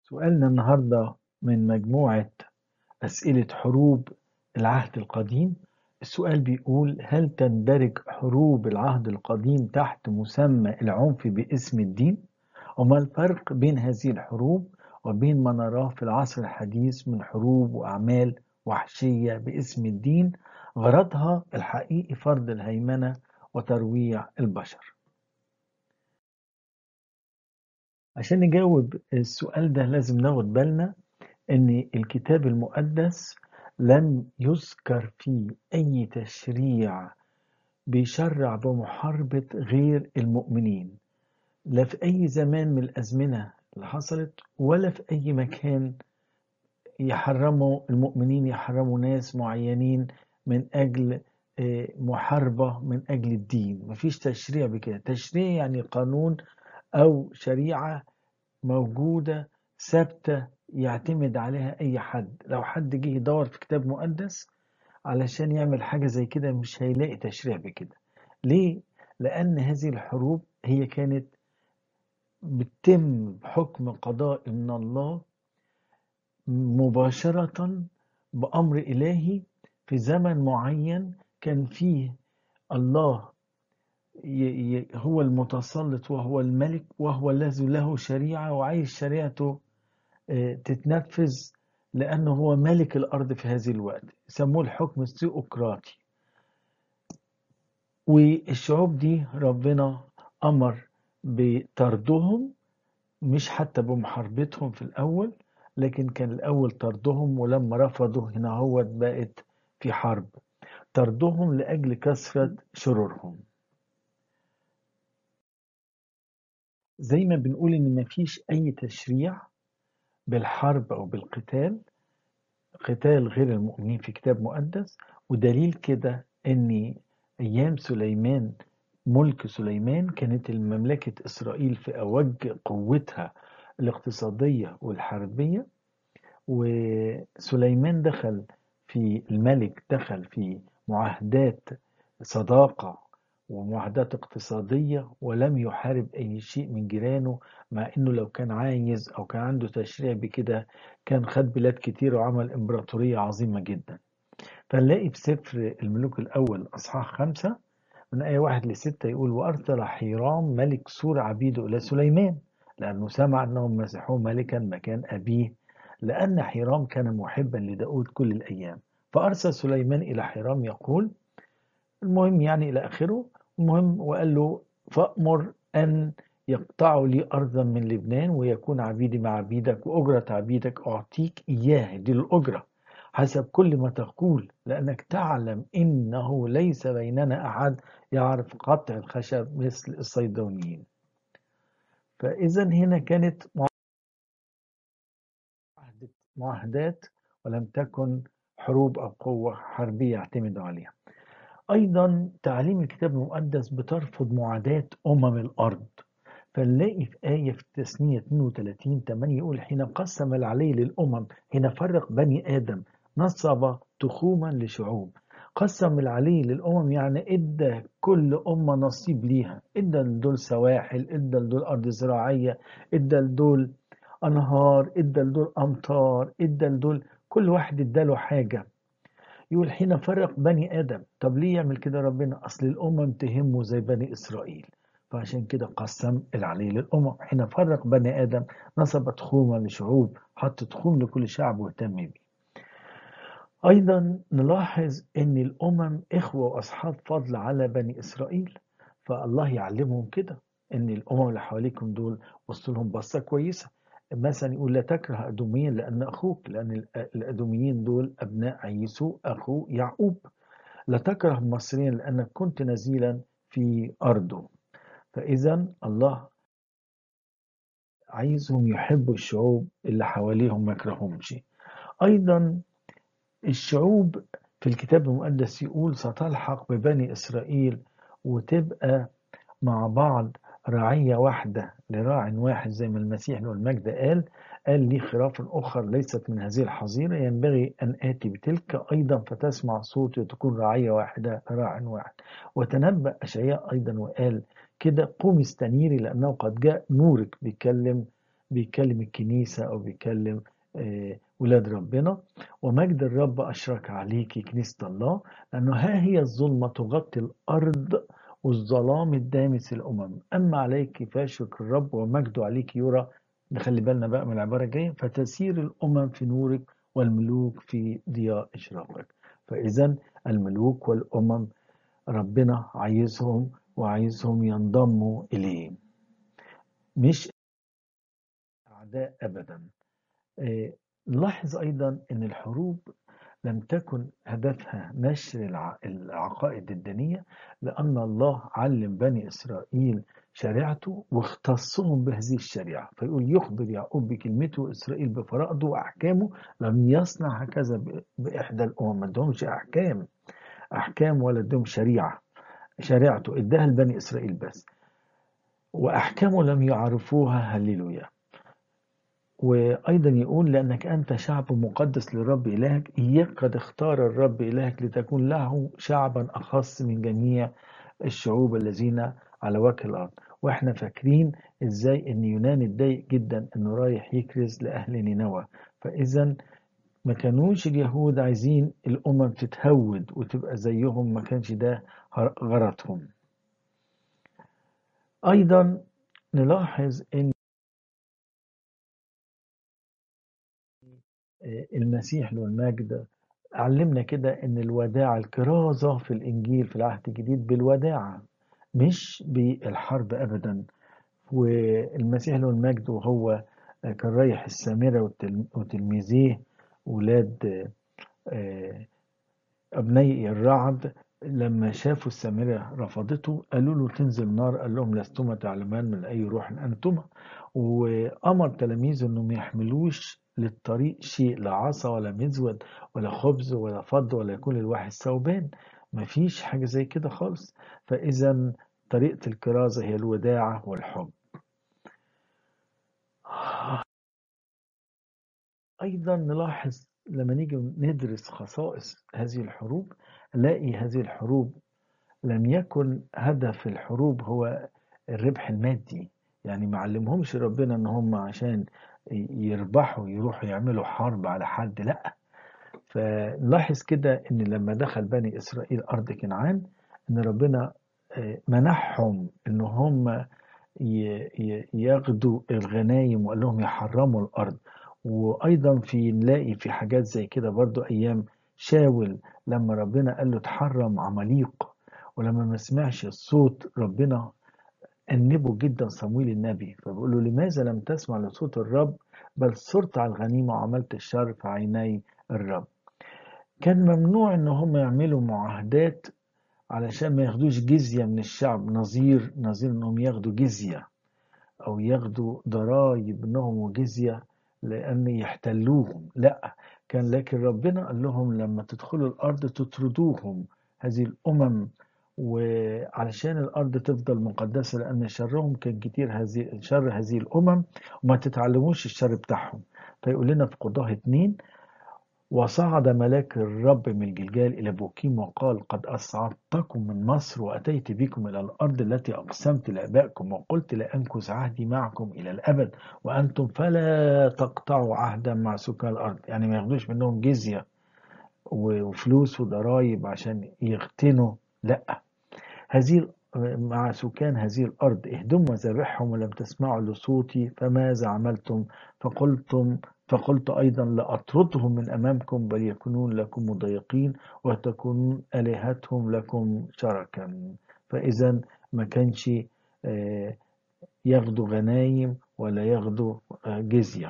سؤالنا النهاردة من مجموعة أسئلة حروب العهد القديم السؤال بيقول هل تندرج حروب العهد القديم تحت مسمى العنف باسم الدين؟ وما الفرق بين هذه الحروب وبين ما نراه في العصر الحديث من حروب وأعمال وحشية باسم الدين غرضها الحقيقي فرض الهيمنة وترويع البشر عشان نجاوب السؤال ده لازم ناخد بالنا ان الكتاب المقدس لم يذكر فيه اي تشريع بيشرع بمحاربة غير المؤمنين لا في اي زمان من الازمنة اللي حصلت ولا في اي مكان يحرموا المؤمنين يحرموا ناس معينين من اجل محاربة من اجل الدين مفيش تشريع بكده تشريع يعني قانون أو شريعة موجودة ثابتة يعتمد عليها أي حد لو حد جه يدور في كتاب مقدس علشان يعمل حاجة زي كده مش هيلاقي تشريع بكده ليه؟ لأن هذه الحروب هي كانت بتتم بحكم قضاء من الله مباشرة بأمر إلهي في زمن معين كان فيه الله هو المتسلط وهو الملك وهو الذي له شريعة وعايز شريعته تتنفذ لأنه هو ملك الأرض في هذه الوقت سموه الحكم الثيوقراطي والشعوب دي ربنا أمر بطردهم مش حتى بمحاربتهم في الأول لكن كان الأول طردهم ولما رفضوا هنا هو بقت في حرب طردهم لأجل كثرة شرورهم زي ما بنقول ان مفيش اي تشريع بالحرب او بالقتال قتال غير المؤمنين في كتاب مقدس ودليل كده ان ايام سليمان ملك سليمان كانت المملكة اسرائيل في اوج قوتها الاقتصادية والحربية وسليمان دخل في الملك دخل في معاهدات صداقة ومعاهدات اقتصادية ولم يحارب أي شيء من جيرانه مع أنه لو كان عايز أو كان عنده تشريع بكده كان خد بلاد كتير وعمل إمبراطورية عظيمة جدا فنلاقي في سفر الملوك الأول أصحاح خمسة من آية واحد لستة يقول وأرسل حيرام ملك سور عبيده إلى سليمان لأنه سمع أنهم مسحوه ملكا مكان أبيه لأن حيرام كان محبا لداود كل الأيام فأرسل سليمان إلى حيرام يقول المهم يعني إلى آخره المهم وقال له فأمر أن يقطعوا لي أرضا من لبنان ويكون عبيدي مع عبيدك وأجرة عبيدك أعطيك إياه دي الأجرة حسب كل ما تقول لأنك تعلم إنه ليس بيننا أحد يعرف قطع الخشب مثل الصيدونيين فإذا هنا كانت معاهدات ولم تكن حروب أو قوة حربية يعتمدوا عليها أيضا تعليم الكتاب المقدس بترفض معاداة أمم الأرض فنلاقي في آية في التثنية 32 8 يقول حين قسم العلي للأمم حين فرق بني آدم نصب تخوما لشعوب قسم العلي للأمم يعني إدى كل أمة نصيب ليها إدى لدول سواحل إدى لدول أرض زراعية إدى لدول أنهار إدى لدول أمطار إدى لدول كل واحد إداله حاجة يقول حين فرق بني آدم طب ليه يعمل كده ربنا أصل الأمم تهمه زي بني إسرائيل فعشان كده قسم العلي للأمم حين فرق بني آدم نصب تخوما لشعوب حط تخوم لكل شعب واهتم بيه أيضا نلاحظ أن الأمم إخوة وأصحاب فضل على بني إسرائيل فالله يعلمهم كده أن الأمم اللي حواليكم دول وصلوا لهم بصة كويسة مثلا يقول لا تكره أدوميا لأن أخوك لأن الأدوميين دول أبناء عيسو أخو يعقوب لا تكره المصريين لأنك كنت نزيلا في أرضه فإذا الله عايزهم يحبوا الشعوب اللي حواليهم ما يكرههمش أيضا الشعوب في الكتاب المقدس يقول ستلحق ببني إسرائيل وتبقى مع بعض رعية واحدة لراع واحد زي ما المسيح له المجد قال قال لي خراف أخر ليست من هذه الحظيرة ينبغي أن آتي بتلك أيضا فتسمع صوتي وتكون رعية واحدة راع واحد وتنبأ أشعياء أيضا وقال كده قومي استنيري لأنه قد جاء نورك بيتكلم بيكلم الكنيسة أو بيكلم آه، ولاد ربنا ومجد الرب أشرك عليك كنيسة الله لأنه ها هي الظلمة تغطي الأرض والظلام الدامس الأمم أما عليك فاشرك الرب ومجده عليك يرى نخلي بالنا بقى من العبارة الجاية فتسير الأمم في نورك والملوك في ضياء إشراقك فإذا الملوك والأمم ربنا عايزهم وعايزهم ينضموا إليه مش أعداء أبدا آه، نلاحظ أيضا أن الحروب لم تكن هدفها نشر الع- العقائد الدينية لأن الله علم بني إسرائيل شريعته واختصهم بهذه الشريعة فيقول يخبر يعقوب بكلمته إسرائيل بفرائضه وأحكامه لم يصنع هكذا ب- بإحدى الأمم ما ادهمش أحكام أحكام ولا ادهم شريعة شريعته اداها لبني إسرائيل بس وأحكامه لم يعرفوها هللويا وأيضا يقول لأنك أنت شعب مقدس للرب إلهك إياك قد اختار الرب إلهك لتكون له شعبا أخص من جميع الشعوب الذين على وجه الأرض وإحنا فاكرين إزاي إن يونان اتضايق جدا إنه رايح يكرز لأهل نينوى فإذا ما كانوش اليهود عايزين الأمم تتهود وتبقى زيهم ما كانش ده غرضهم أيضا نلاحظ إن المسيح له المجد علمنا كده ان الوداع الكرازة في الانجيل في العهد الجديد بالوداعة مش بالحرب ابدا والمسيح له المجد وهو كان رايح السامرة وتل- وتلميذيه ولاد آه، أبني الرعد لما شافوا السامرة رفضته قالوا له تنزل نار قال لهم لستما تعلمان من أي روح أنتما وأمر تلاميذه أنهم ما يحملوش للطريق شيء لا عصا ولا مزود ولا خبز ولا فض ولا يكون الواحد ثوبان مفيش حاجة زي كده خالص فإذا طريقة الكرازة هي الوداعة والحب أيضا نلاحظ لما نيجي ندرس خصائص هذه الحروب نلاقي هذه الحروب لم يكن هدف الحروب هو الربح المادي يعني ما علمهمش ربنا ان هم عشان يربحوا يروحوا يعملوا حرب على حد لا فنلاحظ كده ان لما دخل بني اسرائيل ارض كنعان ان ربنا آه، منحهم ان هم ي- ي- ياخدوا الغنايم وقال لهم يحرموا الارض وايضا في نلاقي في حاجات زي كده برضو ايام شاول لما ربنا قال له تحرم عماليق ولما ما سمعش الصوت ربنا أنبه جدا صمويل النبي فبيقول له لماذا لم تسمع لصوت الرب بل صرت على الغنيمة وعملت الشر في عيني الرب كان ممنوع ان هم يعملوا معاهدات علشان ما ياخدوش جزية من الشعب نظير نظير انهم ياخدوا جزية او ياخدوا ضرائب منهم وجزية لان يحتلوهم لا كان لكن ربنا قال لهم لما تدخلوا الارض تطردوهم هذه الامم وعلشان الارض تفضل مقدسة لان شرهم كان كتير هذه شر هذه الامم وما تتعلموش الشر بتاعهم فيقول لنا في قضاه اتنين وصعد ملاك الرب من الجلجال إلى بوكيم وقال قد أصعدتكم من مصر وأتيت بكم إلى الأرض التي أقسمت لآبائكم وقلت لأنكث عهدي معكم إلى الأبد وأنتم فلا تقطعوا عهدا مع سكان الأرض يعني ما ياخدوش منهم جزية وفلوس وضرائب عشان يغتنوا لا هذه مع سكان هذه الأرض اهدموا مذابحهم ولم تسمعوا لصوتي فماذا عملتم فقلتم فقلت أيضا لأطردهم من أمامكم بل يكونون لكم مضايقين وتكون آلهتهم لكم شركا فإذا ما كانش آه، ياخدوا غنايم ولا ياخدوا آه، جزية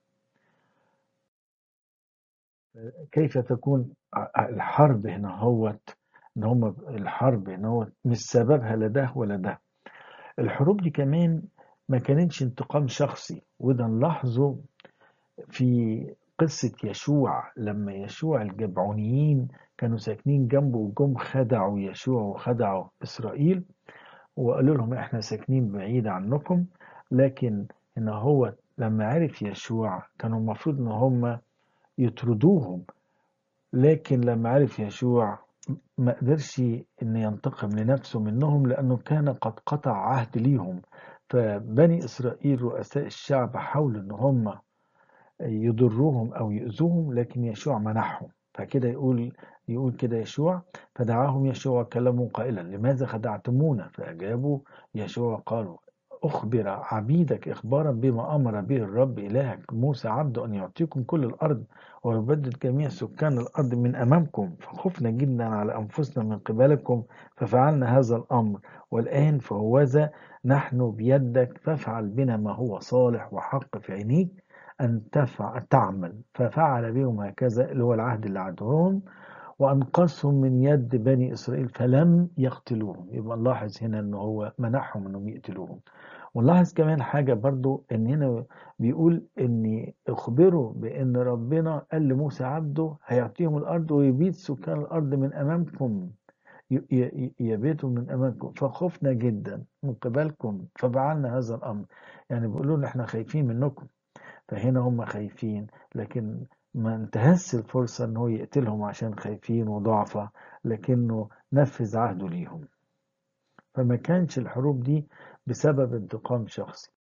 كيف تكون الحرب هنا هوت ان هم الحرب هنا هو مش سببها لا ده ولا ده الحروب دي كمان ما كانتش انتقام شخصي وده نلاحظه في قصة يشوع لما يشوع الجبعونيين كانوا ساكنين جنبه وجم خدعوا يشوع وخدعوا إسرائيل وقالوا لهم احنا ساكنين بعيد عنكم لكن ان هو لما عرف يشوع كانوا المفروض ان هم يطردوهم لكن لما عرف يشوع ما قدرش ان ينتقم لنفسه منهم لانه كان قد قطع عهد ليهم فبني إسرائيل رؤساء الشعب حاولوا إن هم يضروهم أو يؤذوهم لكن يشوع منعهم فكده يقول يقول كده يشوع فدعاهم يشوع كلمه قائلا لماذا خدعتمونا فأجابوا يشوع قالوا أخبر عبيدك إخبارا بما أمر به الرب إلهك موسى عبده أن يعطيكم كل الأرض ويبدد جميع سكان الأرض من أمامكم فخفنا جدا على أنفسنا من قبلكم ففعلنا هذا الأمر والآن فهوذا نحن بيدك فافعل بنا ما هو صالح وحق في عينيك أن تفعل تعمل ففعل بهم هكذا اللي هو العهد اللي عهدهم وأنقذهم من يد بني إسرائيل فلم يقتلوهم يبقى نلاحظ هنا أنه هو منعهم أنهم يقتلوهم ونلاحظ كمان حاجة برضو أن هنا بيقول أن اخبروا بأن ربنا قال لموسى عبده هيعطيهم الأرض ويبيد سكان الأرض من أمامكم يبيتوا من أمامكم فخفنا جدا من قبلكم ففعلنا هذا الأمر يعني بيقولوا لنا احنا خايفين منكم فهنا هم خايفين لكن ما انتهز الفرصة ان هو يقتلهم عشان خايفين وضعفة لكنه نفذ عهده ليهم فما كانش الحروب دي بسبب انتقام شخصي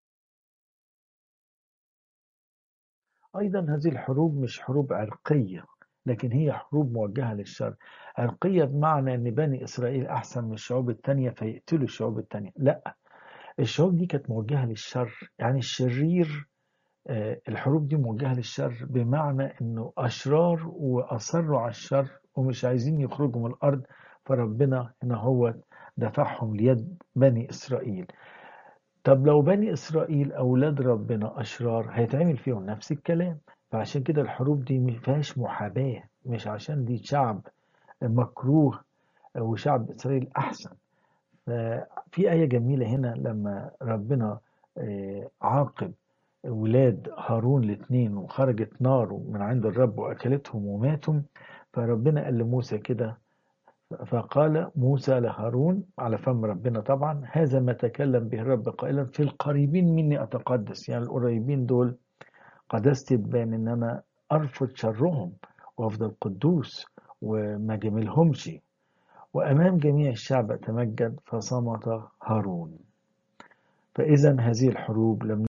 أيضا هذه الحروب مش حروب عرقية لكن هي حروب موجهة للشر عرقية بمعنى أن بني إسرائيل أحسن من الشعوب التانية فيقتلوا الشعوب التانية لا الشعوب دي كانت موجهة للشر يعني الشرير الحروب دي موجهة للشر بمعنى انه اشرار واصروا على الشر ومش عايزين يخرجوا من الارض فربنا هنا هو دفعهم ليد بني اسرائيل طب لو بني اسرائيل اولاد ربنا اشرار هيتعمل فيهم نفس الكلام فعشان كده الحروب دي ما فيهاش محاباة مش عشان دي شعب مكروه وشعب اسرائيل احسن في آية جميلة هنا لما ربنا عاقب ولاد هارون الاثنين وخرجت نار من عند الرب واكلتهم وماتوا فربنا قال لموسى كده فقال موسى لهارون على فم ربنا طبعا هذا ما تكلم به الرب قائلا في القريبين مني اتقدس يعني القريبين دول قدستي تبان ان انا ارفض شرهم وافضل قدوس وما جملهمش وامام جميع الشعب اتمجد فصمت هارون فاذا هذه الحروب لم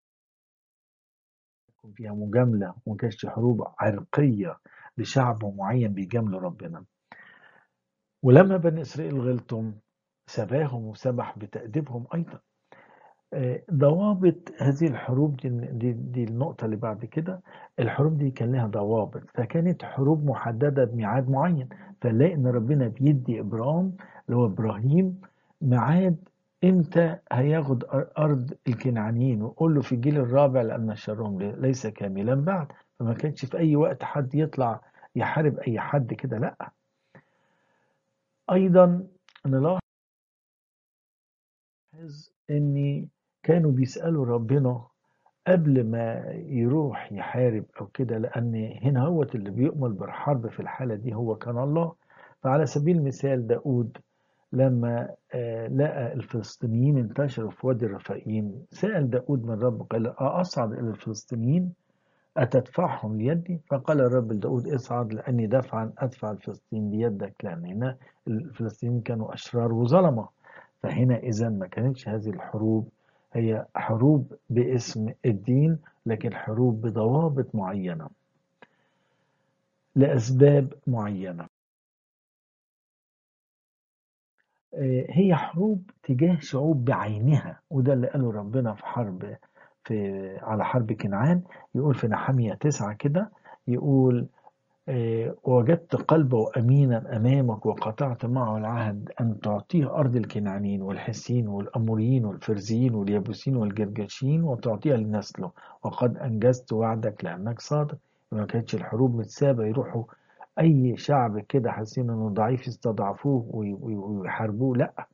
يكون فيها مجاملة وما كانش حروب عرقية لشعب معين بيجاملوا ربنا ولما بني إسرائيل غلطهم سباهم وسبح بتأديبهم أيضا ضوابط هذه الحروب دي, دي, دي النقطة اللي بعد كده الحروب دي كان لها ضوابط فكانت حروب محددة بميعاد معين فنلاقي إن ربنا بيدي إبرام اللي هو إبراهيم ميعاد امتى هياخد ارض الكنعانيين ويقول له في الجيل الرابع لان شرهم ليس كاملا بعد فما كانش في اي وقت حد يطلع يحارب اي حد كده لا ايضا نلاحظ ان كانوا بيسالوا ربنا قبل ما يروح يحارب او كده لان هنا هو اللي بيؤمر بالحرب في الحاله دي هو كان الله فعلى سبيل المثال داود لما لقى الفلسطينيين انتشروا في وادي الرفائيم سأل داود من رب قال أصعد إلى الفلسطينيين أتدفعهم ليدي فقال الرب لداود اصعد لأني دفعا أدفع الفلسطين بيدك لأن هنا الفلسطينيين كانوا أشرار وظلمة فهنا إذا ما كانتش هذه الحروب هي حروب باسم الدين لكن حروب بضوابط معينة لأسباب معينة هي حروب تجاه شعوب بعينها وده اللي قاله ربنا في حرب في على حرب كنعان يقول في نحمية تسعة كده يقول وجدت قلبه أمينا أمامك وقطعت معه العهد أن تعطيه أرض الكنعانيين والحسين والأموريين والفرزيين واليابوسين والجرجاشين وتعطيها لنسله وقد أنجزت وعدك لأنك صادق ما كانتش الحروب متسابة يروحوا اي شعب كده حاسين انه ضعيف يستضعفوه ويحاربوه لا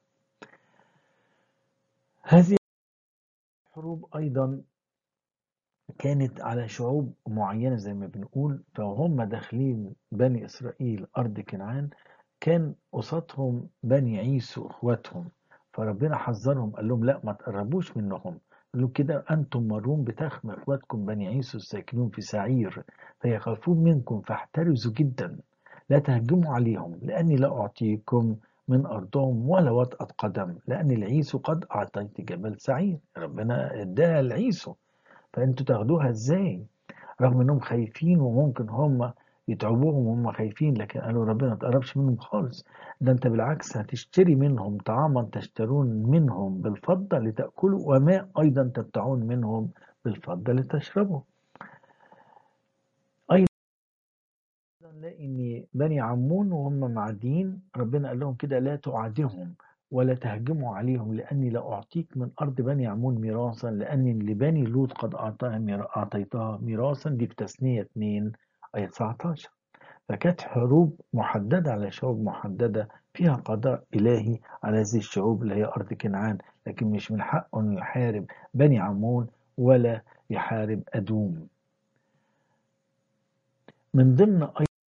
هذه الحروب ايضا كانت على شعوب معينة زي ما بنقول فهم داخلين بني إسرائيل أرض كنعان كان قصادهم بني عيسو إخواتهم فربنا حذرهم قال لهم لا ما تقربوش منهم قال لهم كده أنتم مرون بتخم إخواتكم بني عيسو الساكنون في سعير فيخافون منكم فاحترزوا جدا لا تهجموا عليهم لأني لا أعطيكم من أرضهم ولا وطأة قدم لأن العيسو قد أعطيت جبل سعير ربنا اداها العيسو فأنتوا تاخدوها إزاي رغم إنهم خايفين وممكن هم يتعبوهم وهم خايفين لكن قالوا ربنا ما تقربش منهم خالص ده انت بالعكس هتشتري منهم طعاما تشترون منهم بالفضة لتأكلوا وماء أيضا تبتعون منهم بالفضة لتشربوا أيضا نلاقي إن بني عمون وهم معدين ربنا قال لهم كده لا تعادهم ولا تهجموا عليهم لأني لا أعطيك من أرض بني عمون ميراثا لأن لبني لوط قد أعطيتها ميراثا دي في تثنية 2 آية 19 فكانت حروب محددة على شعوب محددة فيها قضاء إلهي على هذه الشعوب اللي هي أرض كنعان لكن مش من حقه أنه يحارب بني عمون ولا يحارب أدوم من ضمن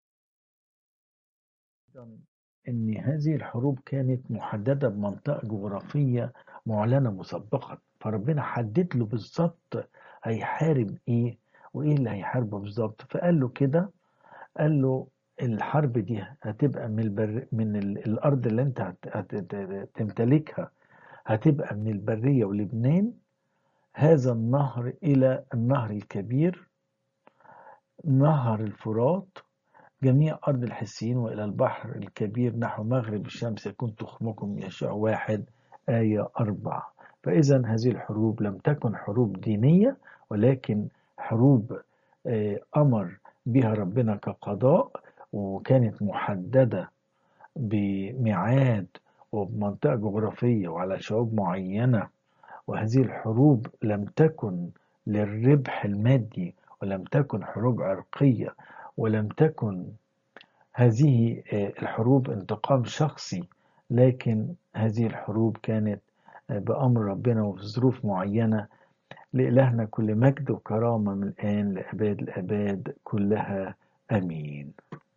أيضا أن هذه الحروب كانت محددة بمنطقة جغرافية معلنة مسبقا فربنا حدد له بالظبط هيحارب إيه وإيه اللي هيحاربه بالظبط فقال له كده قال له الحرب دي هتبقى من البر من الارض اللي انت هتمتلكها هتبقى من البريه ولبنان هذا النهر الى النهر الكبير نهر الفرات جميع أرض الحسيين وإلى البحر الكبير نحو مغرب الشمس يكون تخمكم يشاء واحد آية أربعة فإذا هذه الحروب لم تكن حروب دينية ولكن حروب أمر بها ربنا كقضاء وكانت محددة بميعاد وبمنطقة جغرافية وعلى شعوب معينة وهذه الحروب لم تكن للربح المادي ولم تكن حروب عرقية ولم تكن هذه الحروب انتقام شخصي لكن هذه الحروب كانت بأمر ربنا وفي ظروف معينة لإلهنا كل مجد وكرامة من الآن لأباد الأباد كلها آمين